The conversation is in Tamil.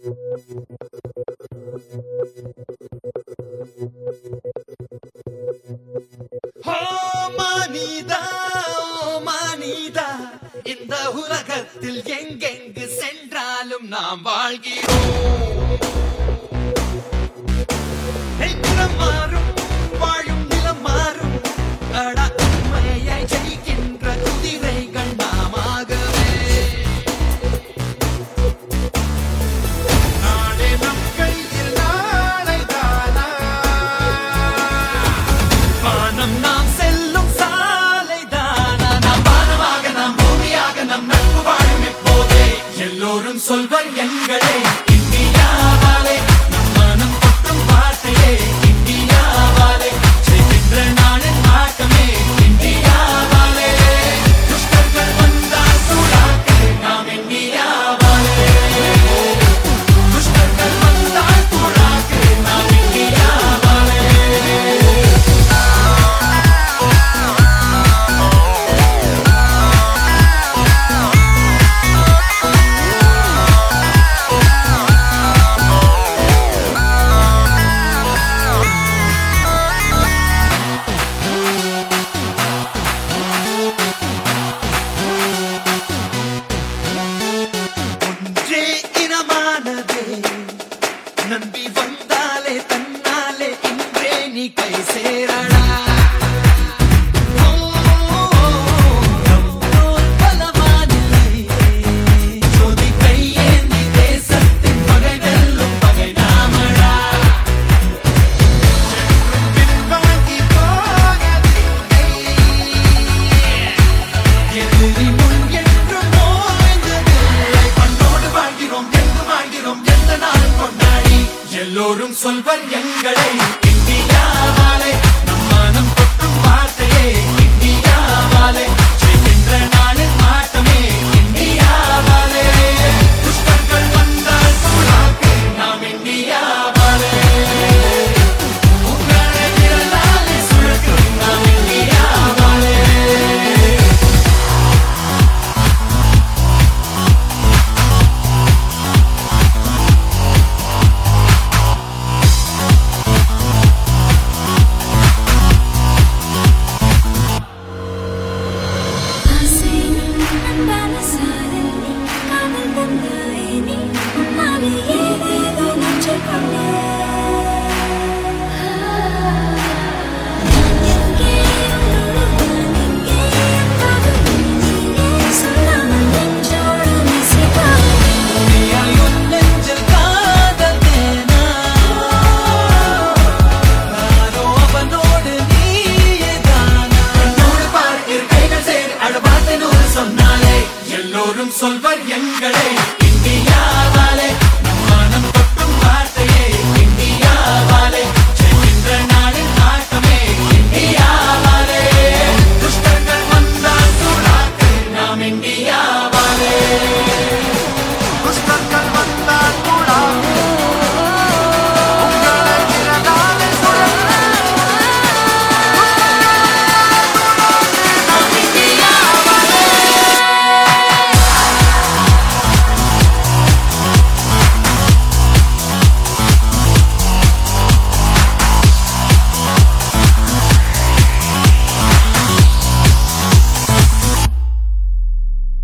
ஓ மனிதா ஓ மனிதா இந்த உலகத்தில் எங்கெங்கு சென்றாலும் நாம் வாழ்கிறோம் ஏய், நிலம் மாறும் வாழும் நிலம் மாறும் அடா உண்மையை ஜெயிக்கின்ற குதிரைகள் நாமாகவே நாளே நம் கையில் நாளை தானா வானம் நாம் செல்லும் சாலைதானா நாம் வானமாக நாம் பூமியாக நம் நட்பு வாழும் இப்போதே எல்லோரும் சொல்வர் எங்களே இந்தியாவாலே நம் மனம் கொட்டும் வார்த்தையே இந்தியாவாலே செய்கின்ற நாளின் ஆட்டமே இந்தியாவாலே துஷ்டர்கள் வந்தால் சூடாக்கு நாம் இந்தியாவாலே துஷ்டர்கள் வந்தால் சூடாக்கு நாம் இந்தியாவாலே ஒன்றே இனமானதே நம்பி வந்தாலே தன்னாலே இன்றே நீ கை சேரடா ஓ, நம்மோர் பலவானில்லை. ஜோதி கையேந்தி தேசத்தின் பகை வெல்லும் பகை நாமடா. பின்வாங்கி போகவில்லை. எதிரி முன் என்றும் ஓய்ந்ததில்லை. பண்டோடு வாழ்கிறோம் என்று வாழ்கிறோம் எந்த நாளும் கொண்டாடி எல்லோரும் சொல்வர் எங்களை இந்தியாவாலே நம் மனம் கொட்டும் வார்த்தையே இந்தியாவாலே